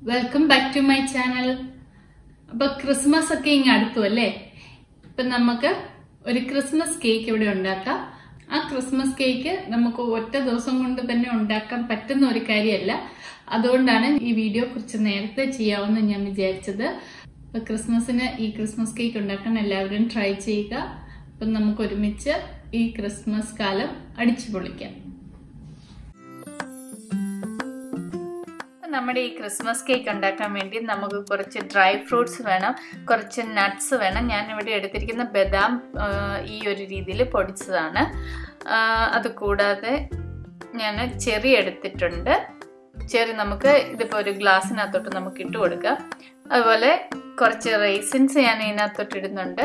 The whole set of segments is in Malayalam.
welcome back to my channel അപ്പൊ ക്രിസ്മസ് ഒക്കെ ഇങ്ങ് അടുത്തു അല്ലേ ഇപ്പൊ നമുക്ക് ഒരു ക്രിസ്മസ് കേക്ക് ഇവിടെ ഉണ്ടാക്കാം ആ ക്രിസ്മസ് കേക്ക് നമുക്ക് ഒറ്റ ദിവസം കൊണ്ട് തന്നെ ഉണ്ടാക്കാൻ പറ്റുന്ന ഒരു കാര്യമല്ല അതുകൊണ്ടാണ് ഈ വീഡിയോ കുറച്ച് നേരത്തെ ചെയ്യാമെന്ന് ഞാൻ വിചാരിച്ചത് അപ്പൊ ക്രിസ്മസിന് ഈ ക്രിസ്മസ് കേക്ക് ഉണ്ടാക്കാൻ എല്ലാവരും ട്രൈ ചെയ്യുക അപ്പൊ നമുക്ക് ഒരുമിച്ച് ഈ ക്രിസ്മസ് കാലം അടിച്ചു പൊളിക്കാം നമ്മുടെ ഈ ക്രിസ്മസ് കേക്ക് ഉണ്ടാക്കാൻ വേണ്ടി നമുക്ക് കുറച്ച് ഡ്രൈ ഫ്രൂട്ട്സ് വേണം കുറച്ച് നട്ട്സ് വേണം ഞാൻ ഇവിടെ എടുത്തിരിക്കുന്ന ബദാം ഈ ഒരു രീതിയിൽ പൊടിച്ചതാണ് അത് കൂടാതെ ഞാൻ ചെറി എടുത്തിട്ടുണ്ട് ചെറി നമുക്ക് ഇതിപ്പോൾ ഒരു ഗ്ലാസ്സിനകത്തോട്ട് നമുക്ക് ഇട്ട് കൊടുക്കാം അതുപോലെ കുറച്ച് റേസിൻസ് ഞാൻ ഇതിനകത്തോട്ട് ഇടുന്നുണ്ട്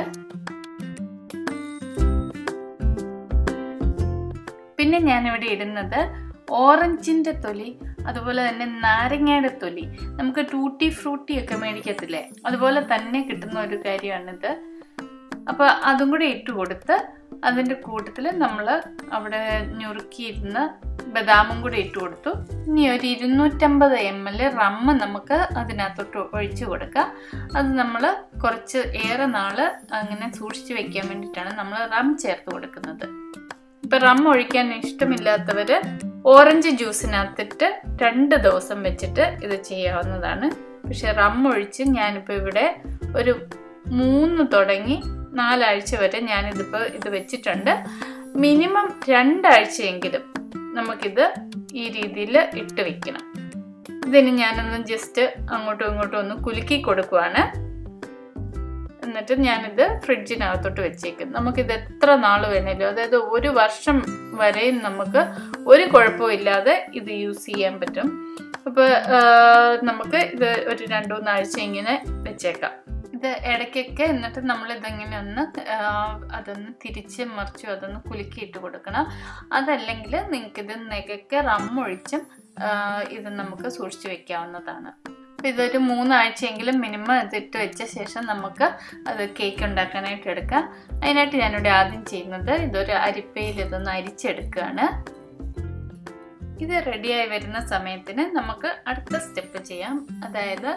പിന്നെ ഞാനിവിടെ ഇടുന്നത് ഓറഞ്ചിന്റെ തൊലി അതുപോലെ തന്നെ നാരങ്ങയുടെ തൊലി നമുക്ക് ടൂട്ടി ഫ്രൂട്ടി ഒക്കെ മേടിക്കത്തില്ലേ അതുപോലെ തന്നെ കിട്ടുന്ന ഒരു കാര്യമാണിത് അപ്പോൾ അതും കൂടി ഇട്ട് കൊടുത്ത് അതിൻ്റെ കൂട്ടത്തിൽ നമ്മൾ അവിടെ ഞുറുക്കിയിരുന്ന ബദാമും കൂടി ഇട്ട് കൊടുത്തു ഇനി ഒരു ഇരുന്നൂറ്റമ്പത് എം എൽ റമ്മ് നമുക്ക് അതിനകത്തോട്ട് ഒഴിച്ചു കൊടുക്കാം അത് നമ്മൾ കുറച്ച് ഏറെ നാൾ അങ്ങനെ സൂക്ഷിച്ച് വെക്കാൻ വേണ്ടിയിട്ടാണ് നമ്മൾ റം ചേർത്ത് കൊടുക്കുന്നത് ഇപ്പൊ റം ഒഴിക്കാൻ ഇഷ്ടമില്ലാത്തവര് ഓറഞ്ച് ജ്യൂസിനകത്തിട്ട് രണ്ട് ദിവസം വെച്ചിട്ട് ഇത് ചെയ്യാവുന്നതാണ് പക്ഷെ റം ഒഴിച്ച് ഞാനിപ്പോൾ ഇവിടെ ഒരു മൂന്ന് തുടങ്ങി നാലാഴ്ച വരെ ഞാനിതിപ്പോൾ ഇത് വെച്ചിട്ടുണ്ട് മിനിമം രണ്ടാഴ്ചയെങ്കിലും നമുക്കിത് ഈ രീതിയിൽ ഇട്ട് വെക്കണം ഇതിന് ഞാനൊന്ന് ജസ്റ്റ് അങ്ങോട്ടും ഇങ്ങോട്ടും ഒന്ന് കുലുക്കി കൊടുക്കുവാണ് എന്നിട്ട് ഞാനിത് ഫ്രിഡ്ജിനകത്തോട്ട് വെച്ചേക്കും നമുക്കിത് എത്ര നാൾ വേണേലും അതായത് ഒരു വർഷം വരെയും നമുക്ക് ഒരു കുഴപ്പമില്ലാതെ ഇത് യൂസ് ചെയ്യാൻ പറ്റും അപ്പോൾ നമുക്ക് ഇത് ഒരു രണ്ടു മൂന്നാഴ്ച ഇങ്ങനെ വെച്ചേക്കാം ഇത് ഇടയ്ക്കൊക്കെ എന്നിട്ട് നമ്മൾ ഇതിങ്ങനെ ഒന്ന് അതൊന്ന് തിരിച്ച് മറിച്ചും അതൊന്ന് കുലുക്കിയിട്ട് കൊടുക്കണം അതല്ലെങ്കിൽ നിങ്ങൾക്കിത് നെകയ്ക്ക് റമ്മൊഴിച്ചും ഇത് നമുക്ക് സൂക്ഷിച്ചു വെക്കാവുന്നതാണ് ഇതൊരു മൂന്നാഴ്ചയെങ്കിലും മിനിമം ഇതിട്ട് വെച്ച ശേഷം നമുക്ക് അത് കേക്ക് ഉണ്ടാക്കാനായിട്ട് എടുക്കാം അതിനായിട്ട് ഞാനിവിടെ ആദ്യം ചെയ്യുന്നത് ഇതൊരു അരിപ്പയിൽ ഇതൊന്ന് അരിച്ചെടുക്കുകയാണ് ഇത് റെഡിയായി വരുന്ന സമയത്തിന് നമുക്ക് അടുത്ത സ്റ്റെപ്പ് ചെയ്യാം അതായത്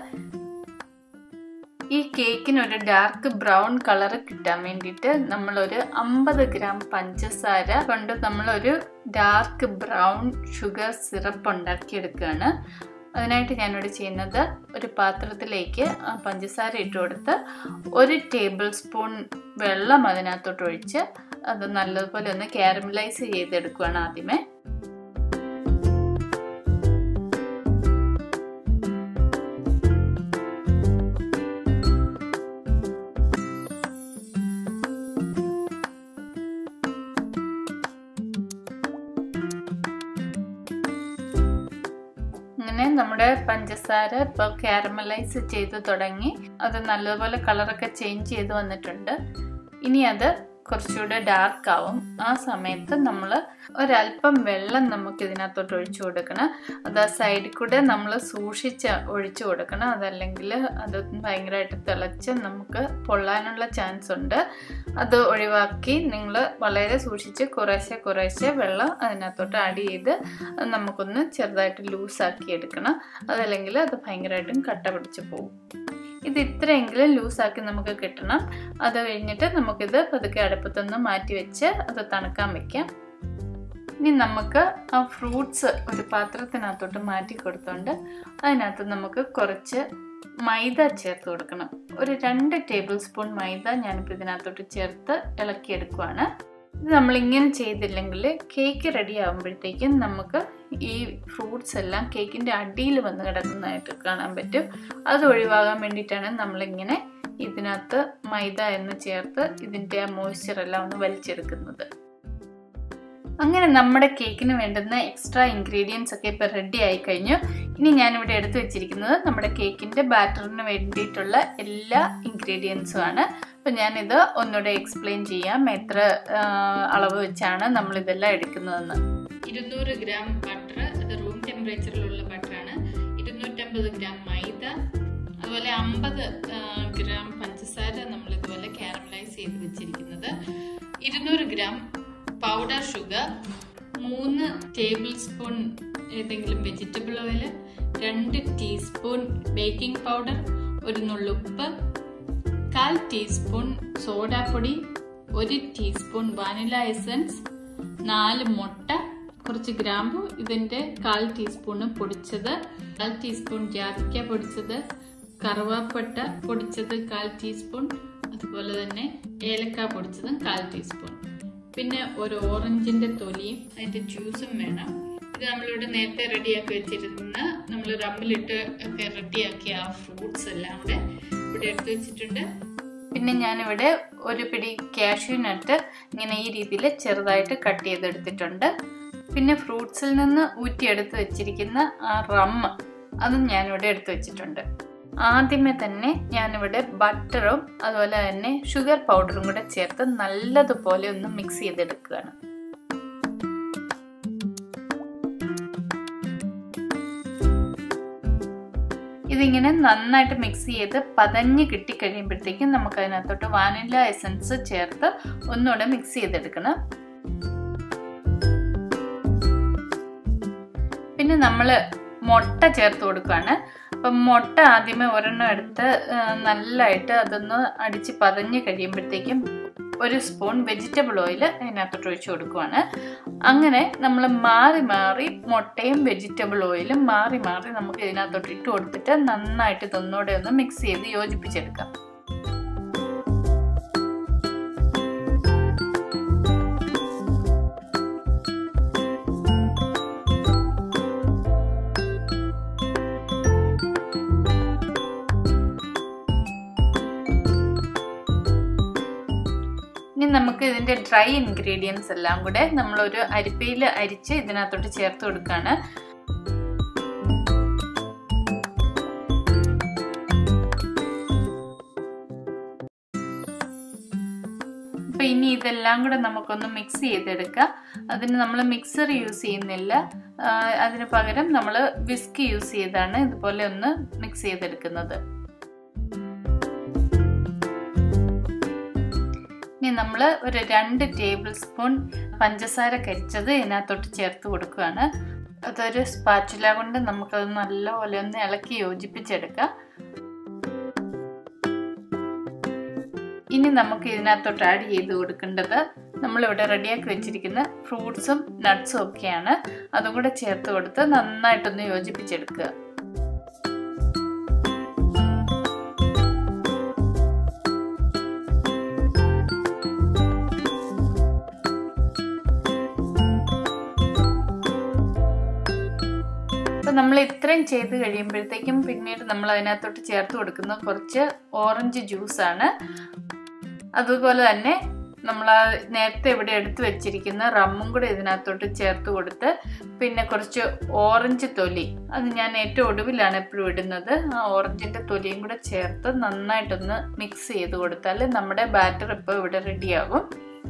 ഈ കേക്കിന് ഒരു ഡാർക്ക് ബ്രൗൺ കളർ കിട്ടാൻ വേണ്ടിയിട്ട് നമ്മളൊരു അമ്പത് ഗ്രാം പഞ്ചസാര കൊണ്ട് നമ്മളൊരു ഡാർക്ക് ബ്രൗൺ ഷുഗർ സിറപ്പ് ഉണ്ടാക്കിയെടുക്കുകയാണ് അതിനായിട്ട് ഞാനിവിടെ ചെയ്യുന്നത് ഒരു പാത്രത്തിലേക്ക് പഞ്ചസാര ഇട്ട് കൊടുത്ത് ഒരു ടേബിൾ സ്പൂൺ വെള്ളം അതിനകത്തോട്ട് ഒഴിച്ച് അത് നല്ലതുപോലെ ഒന്ന് കാരമലൈസ് ചെയ്തെടുക്കുകയാണ് ആദ്യമേ അങ്ങനെ നമ്മുടെ പഞ്ചസാര ഇപ്പോൾ കാരമലൈസ് ചെയ്ത് തുടങ്ങി അത് നല്ലതുപോലെ കളറൊക്കെ ചേഞ്ച് ചെയ്ത് വന്നിട്ടുണ്ട് ഇനി അത് കുറച്ചുകൂടെ ഡാർക്ക് ആവും ആ സമയത്ത് നമ്മൾ ഒരല്പം വെള്ളം നമുക്ക് ഇതിനകത്തോട്ട് ഒഴിച്ചു കൊടുക്കണം അത് ആ സൈഡിൽ കൂടെ നമ്മൾ സൂക്ഷിച്ച് ഒഴിച്ചു കൊടുക്കണം അതല്ലെങ്കിൽ അത് ഭയങ്കരമായിട്ട് തിളച്ച് നമുക്ക് പൊള്ളാനുള്ള ചാൻസ് ഉണ്ട് അത് ഒഴിവാക്കി നിങ്ങൾ വളരെ സൂക്ഷിച്ച് കുറേശ്ശെ കുറേശ്ശെ വെള്ളം അതിനകത്തോട്ട് ആഡ് ചെയ്ത് നമുക്കൊന്ന് ചെറുതായിട്ട് ലൂസാക്കി എടുക്കണം അതല്ലെങ്കിൽ അത് ഭയങ്കരമായിട്ടും കട്ട പിടിച്ച് പോകും ഇത് ഇത്രയെങ്കിലും ലൂസാക്കി നമുക്ക് കിട്ടണം അത് കഴിഞ്ഞിട്ട് നമുക്കിത് പതുക്കെ അടുപ്പത്തൊന്ന് മാറ്റി വെച്ച് അത് തണുക്കാൻ വെക്കാം ഇനി നമുക്ക് ആ ഫ്രൂട്ട്സ് ഒരു പാത്രത്തിനകത്തോട്ട് മാറ്റി കൊടുത്തുകൊണ്ട് അതിനകത്ത് നമുക്ക് കുറച്ച് മൈദ ചേർത്ത് കൊടുക്കണം ഒരു രണ്ട് ടേബിൾ സ്പൂൺ മൈദ ഞാനിപ്പോൾ ഇതിനകത്തോട്ട് ചേർത്ത് ഇളക്കിയെടുക്കുവാണ് ഇത് നമ്മളിങ്ങനെ ചെയ്തില്ലെങ്കിൽ കേക്ക് റെഡി ആകുമ്പോഴത്തേക്കും നമുക്ക് ഈ ഫ്രൂട്ട്സ് എല്ലാം കേക്കിൻ്റെ അടിയിൽ വന്ന് കിടക്കുന്നതായിട്ട് കാണാൻ പറ്റും അത് ഒഴിവാകാൻ വേണ്ടിയിട്ടാണ് നമ്മളിങ്ങനെ ഇതിനകത്ത് മൈദ എന്ന് ചേർത്ത് ഇതിൻ്റെ ആ മോയ്സ്ചർ എല്ലാം ഒന്ന് വലിച്ചെടുക്കുന്നത് അങ്ങനെ നമ്മുടെ കേക്കിന് വേണ്ടുന്ന എക്സ്ട്രാ ഇൻഗ്രീഡിയൻസ് ഒക്കെ ഇപ്പോൾ റെഡി ആയി കഴിഞ്ഞു ഇനി ഞാനിവിടെ എടുത്തു വെച്ചിരിക്കുന്നത് നമ്മുടെ കേക്കിൻ്റെ ബാറ്ററിന് വേണ്ടിയിട്ടുള്ള എല്ലാ ഇൻഗ്രീഡിയൻസും ആണ് അപ്പം ഞാനിത് ഒന്നുകൂടെ എക്സ്പ്ലെയിൻ ചെയ്യാം എത്ര അളവ് വെച്ചാണ് നമ്മൾ ഇതെല്ലാം എടുക്കുന്നതെന്ന് ഇരുന്നൂറ് ഗ്രാം ബട്ടർ അത് റൂം ടെമ്പറേച്ചറിലുള്ള ബട്ടറാണ് ഇരുന്നൂറ്റമ്പത് ഗ്രാം മൈദ അതുപോലെ അമ്പത് ഗ്രാം പഞ്ചസാര നമ്മൾ ഇതുപോലെ കാരമലൈസ് ചെയ്ത് വെച്ചിരിക്കുന്നത് ഇരുന്നൂറ് ഗ്രാം പൗഡർ ഷുഗർ മൂന്ന് ടേബിൾ സ്പൂൺ ഏതെങ്കിലും വെജിറ്റബിൾ ഓയിൽ രണ്ട് ടീസ്പൂൺ ബേക്കിംഗ് പൗഡർ ഒരു നുള്ളുപ്പ് കാൽ ടീസ്പൂൺ സോഡാപ്പൊടി ഒരു ടീസ്പൂൺ വാനില എസൻസ് നാല് മുട്ട കുറച്ച് ഗ്രാമ്പു ഇതിന്റെ കാൽ ടീസ്പൂണ് പൊടിച്ചത് കാൽ ടീസ്പൂൺ ജാതിക്ക പൊടിച്ചത് കറുവാപ്പട്ട പൊടിച്ചത് കാൽ ടീസ്പൂൺ അതുപോലെ തന്നെ ഏലക്ക പൊടിച്ചതും കാൽ ടീസ്പൂൺ പിന്നെ ഒരു ഓറഞ്ചിന്റെ തൊലിയും അതിന്റെ ജ്യൂസും വേണം ഇത് നമ്മളിവിടെ നേരത്തെ റെഡിയാക്കി വെച്ചിരുന്ന നമ്മൾ റമ്മിലിട്ട് ഒക്കെ റെഡിയാക്കിയ ആ ഫ്രൂട്ട്സ് എല്ലാം കൂടെ ഇവിടെ എടുത്ത് വെച്ചിട്ടുണ്ട് പിന്നെ ഞാനിവിടെ ഒരു പിടി കാഷ്യൂ നട്ട് ഇങ്ങനെ ഈ രീതിയിൽ ചെറുതായിട്ട് കട്ട് ചെയ്തെടുത്തിട്ടുണ്ട് പിന്നെ ഫ്രൂട്ട്സിൽ നിന്ന് ഊറ്റിയെടുത്ത് വെച്ചിരിക്കുന്ന ആ റമ്മ് അതും ഞാനിവിടെ എടുത്ത് വെച്ചിട്ടുണ്ട് ആദ്യമേ തന്നെ ഞാനിവിടെ ബട്ടറും അതുപോലെ തന്നെ ഷുഗർ പൗഡറും കൂടെ ചേർത്ത് നല്ലതുപോലെ ഒന്ന് മിക്സ് ചെയ്തെടുക്കുകയാണ് ഇതിങ്ങനെ നന്നായിട്ട് മിക്സ് ചെയ്ത് പതഞ്ഞ് കിട്ടിക്കഴിയുമ്പോഴത്തേക്കും നമുക്ക് അതിനകത്തോട്ട് വാനില എസൻസ് ചേർത്ത് ഒന്നുകൂടെ മിക്സ് ചെയ്തെടുക്കണം പിന്നെ നമ്മൾ മുട്ട ചേർത്ത് കൊടുക്കുകയാണ് അപ്പം മുട്ട ആദ്യമേ ഒരെണ്ണം എടുത്ത് നല്ലതായിട്ട് അതൊന്ന് അടിച്ച് പതഞ്ഞ് കഴിയുമ്പോഴത്തേക്കും ഒരു സ്പൂൺ വെജിറ്റബിൾ ഓയിൽ അതിനകത്തോട്ട് ഒഴിച്ചു കൊടുക്കുവാണ് അങ്ങനെ നമ്മൾ മാറി മാറി മുട്ടയും വെജിറ്റബിൾ ഓയിലും മാറി മാറി നമുക്ക് ഇതിനകത്തോട്ട് ഇട്ട് കൊടുത്തിട്ട് നന്നായിട്ട് ഇതൊന്നുകൂടെ ഒന്ന് മിക്സ് ചെയ്ത് യോജിപ്പിച്ചെടുക്കാം ഇനി നമുക്ക് ഇതിൻ്റെ ഡ്രൈ ഇൻഗ്രീഡിയൻസ് എല്ലാം കൂടെ നമ്മളൊരു അരിപ്പയിൽ അരിച്ച് ഇതിനകത്തോട്ട് ചേർത്ത് കൊടുക്കുകയാണ് അപ്പോൾ ഇനി ഇതെല്ലാം കൂടെ നമുക്കൊന്ന് മിക്സ് ചെയ്തെടുക്കാം അതിന് നമ്മൾ മിക്സർ യൂസ് ചെയ്യുന്നില്ല അതിന് പകരം നമ്മൾ വിസ്ക് യൂസ് ചെയ്താണ് ഇതുപോലെ ഒന്ന് മിക്സ് ചെയ്തെടുക്കുന്നത് ഇനി നമ്മൾ ഒരു രണ്ട് ടേബിൾ സ്പൂൺ പഞ്ചസാര കരിച്ചത് ഇതിനകത്തോട്ട് ചേർത്ത് കൊടുക്കുകയാണ് അതൊരു സ്പാച്ചുല കൊണ്ട് നമുക്കത് നല്ലപോലെ ഒന്ന് ഇളക്കി യോജിപ്പിച്ചെടുക്കാം ഇനി നമുക്ക് ഇതിനകത്തോട്ട് ആഡ് ചെയ്ത് കൊടുക്കേണ്ടത് നമ്മളിവിടെ റെഡിയാക്കി വെച്ചിരിക്കുന്ന ഫ്രൂട്ട്സും നട്ട്സും ഒക്കെയാണ് അതും കൂടെ ചേർത്ത് കൊടുത്ത് നന്നായിട്ടൊന്ന് യോജിപ്പിച്ചെടുക്കുക അപ്പം നമ്മൾ ഇത്രയും ചെയ്ത് കഴിയുമ്പോഴത്തേക്കും പിന്നീട് നമ്മൾ അതിനകത്തോട്ട് ചേർത്ത് കൊടുക്കുന്ന കുറച്ച് ഓറഞ്ച് ജ്യൂസാണ് അതുപോലെ തന്നെ നമ്മൾ ആ നേരത്തെ ഇവിടെ എടുത്തു വെച്ചിരിക്കുന്ന റമ്മും കൂടെ ഇതിനകത്തോട്ട് ചേർത്ത് കൊടുത്ത് പിന്നെ കുറച്ച് ഓറഞ്ച് തൊലി അത് ഞാൻ ഏറ്റവും ഒടുവിലാണ് എപ്പോഴും ഇടുന്നത് ആ ഓറഞ്ചിൻ്റെ തൊലിയും കൂടെ ചേർത്ത് നന്നായിട്ടൊന്ന് മിക്സ് ചെയ്ത് കൊടുത്താൽ നമ്മുടെ ബാറ്റർ ഇപ്പോൾ ഇവിടെ റെഡിയാകും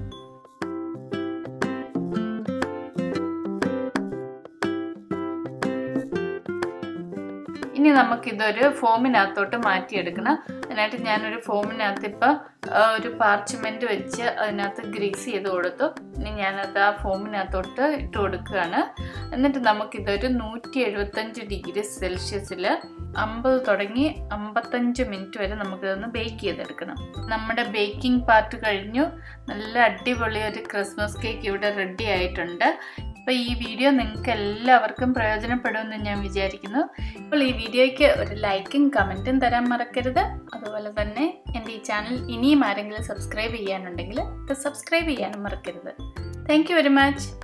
ഇനി നമുക്കിതൊരു ഫോമിനകത്തോട്ട് മാറ്റിയെടുക്കണം അതിനായിട്ട് ഞാനൊരു ഫോമിനകത്ത് ഇപ്പം ഒരു പാർച്ച്മെൻറ്റ് വെച്ച് അതിനകത്ത് ഗ്രീസ് ചെയ്ത് കൊടുത്തു ഇനി ഞാനത് ആ ഫോമിനകത്തോട്ട് ഇട്ട് കൊടുക്കുകയാണ് എന്നിട്ട് നമുക്കിതൊരു നൂറ്റി എഴുപത്തഞ്ച് ഡിഗ്രി സെൽഷ്യസിൽ അമ്പത് തുടങ്ങി അമ്പത്തഞ്ച് മിനിറ്റ് വരെ നമുക്കിതൊന്ന് ബേക്ക് ചെയ്തെടുക്കണം നമ്മുടെ ബേക്കിംഗ് പാർട്ട് കഴിഞ്ഞു നല്ല അടിപൊളി ഒരു ക്രിസ്മസ് കേക്ക് ഇവിടെ റെഡി ആയിട്ടുണ്ട് അപ്പോൾ ഈ വീഡിയോ നിങ്ങൾക്ക് എല്ലാവർക്കും പ്രയോജനപ്പെടുമെന്ന് ഞാൻ വിചാരിക്കുന്നു അപ്പോൾ ഈ വീഡിയോയ്ക്ക് ഒരു ലൈക്കും കമൻറ്റും തരാൻ മറക്കരുത് അതുപോലെ തന്നെ എൻ്റെ ഈ ചാനൽ ഇനിയും ആരെങ്കിലും സബ്സ്ക്രൈബ് ചെയ്യാനുണ്ടെങ്കിൽ ഇത് സബ്സ്ക്രൈബ് ചെയ്യാനും മറക്കരുത് താങ്ക് വെരി മച്ച്